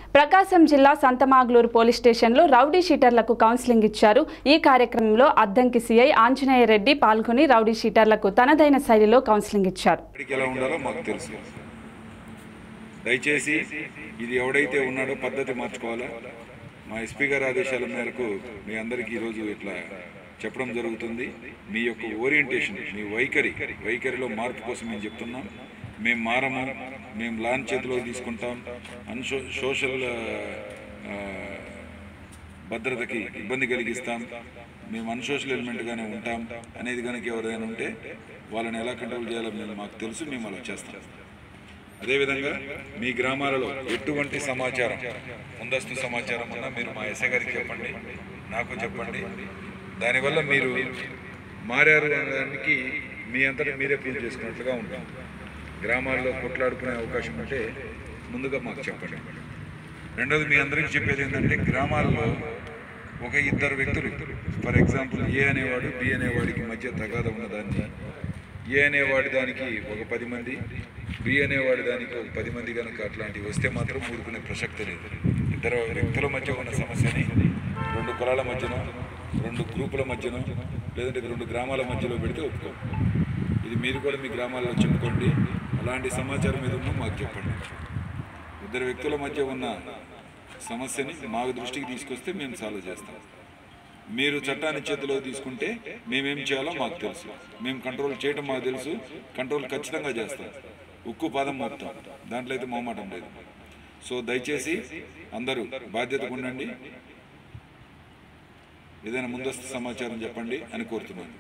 ప్రకాశం జిల్లా సంతమాగ్లూరు పోలీస్ స్టేషన్లో రౌడీ షీటర్లకు కౌన్సిలింగ్ ఇచ్చారు ఈ కార్యక్రమంలో అద్దంకి సిఐ ఆంజనేయ రెడ్డి పాల్గొని రౌడీ షీటర్లకు తనదైన శైలిలో కౌన్సిలింగ్ ఇచ్చారు ఎక్కడికి ఎలా ఉండాలో మాకు తెలుసు దయచేసి ఇది ఎవడైతే ఉన్నాడో పద్ధతి మార్చుకోవాలా మా ఎస్పీ గారి ఆదేశాల మేరకు మీ అందరికీ ఈరోజు ఇట్లా చెప్పడం జరుగుతుంది మీ యొక్క ఓరియంటేషన్ మీ వైఖరి వైఖరిలో మార్పు కోసం మేము చెప్తున్నాం మేము మారము మేము లాన్ చేతిలో తీసుకుంటాం అన్సో సోషల్ ఆ, భద్రతకి ఇబ్బంది కలిగిస్తాం మేము అన్సోషల్ ఎలిమెంట్గానే ఉంటాం అనేది కనుక ఎవరైనా ఉంటే వాళ్ళని ఎలా కంట్రోల్ చేయాలో మేము మాకు తెలుసు మేము అలా చేస్తాం అదేవిధంగా మీ గ్రామాలలో ఎటువంటి సమాచారం ముందస్తు సమాచారం ఉన్నా మీరు మా ఎస్ఐ గారికి చెప్పండి నాకు చెప్పండి దానివల్ల మీరు మారారు అనడానికి మీ అంతటా మీరే ఫీల్ చేసుకున్నట్లుగా ఉంటాం గ్రామాల్లో కొట్లాడుకునే అవకాశం ఉంటే ముందుగా మాకు చెప్పండి రెండోది మీ అందరికీ చెప్పేది ఏంటంటే గ్రామాల్లో ఒక ఇద్దరు వ్యక్తులు ఫర్ ఎగ్జాంపుల్ ఏ అనేవాడు బి అనేవాడికి మధ్య తగాద ఉన్నదాన్ని ఏ అనేవాడి దానికి ఒక పది మంది బి అనేవాడి దానికి ఒక పది మంది కనుక అట్లాంటివి వస్తే మాత్రం ఊరుకునే ప్రసక్తి లేదు ఇద్దరు వ్యక్తుల మధ్య ఉన్న సమస్యని రెండు కులాల మధ్యన రెండు గ్రూపుల మధ్యన లేదంటే రెండు గ్రామాల మధ్యలో పెడితే ఒప్పుకో ఇది మీరు కూడా మీ గ్రామాల్లో చెప్పుకోండి అలాంటి సమాచారం మీద ఉన్నా మాకు చెప్పండి ఇద్దరు వ్యక్తుల మధ్య ఉన్న సమస్యని మా దృష్టికి తీసుకొస్తే మేము సాల్వ్ చేస్తాం మీరు చట్టాన్ని చేతిలో తీసుకుంటే మేమేం చేయాలో మాకు తెలుసు మేము కంట్రోల్ చేయడం మాకు తెలుసు కంట్రోల్ ఖచ్చితంగా చేస్తాం ఉక్కు పాదం మొత్తం దాంట్లో అయితే మొహమాటం లేదు సో దయచేసి అందరూ బాధ్యతగా ఉండండి ఏదైనా ముందస్తు సమాచారం చెప్పండి అని కోరుతున్నాను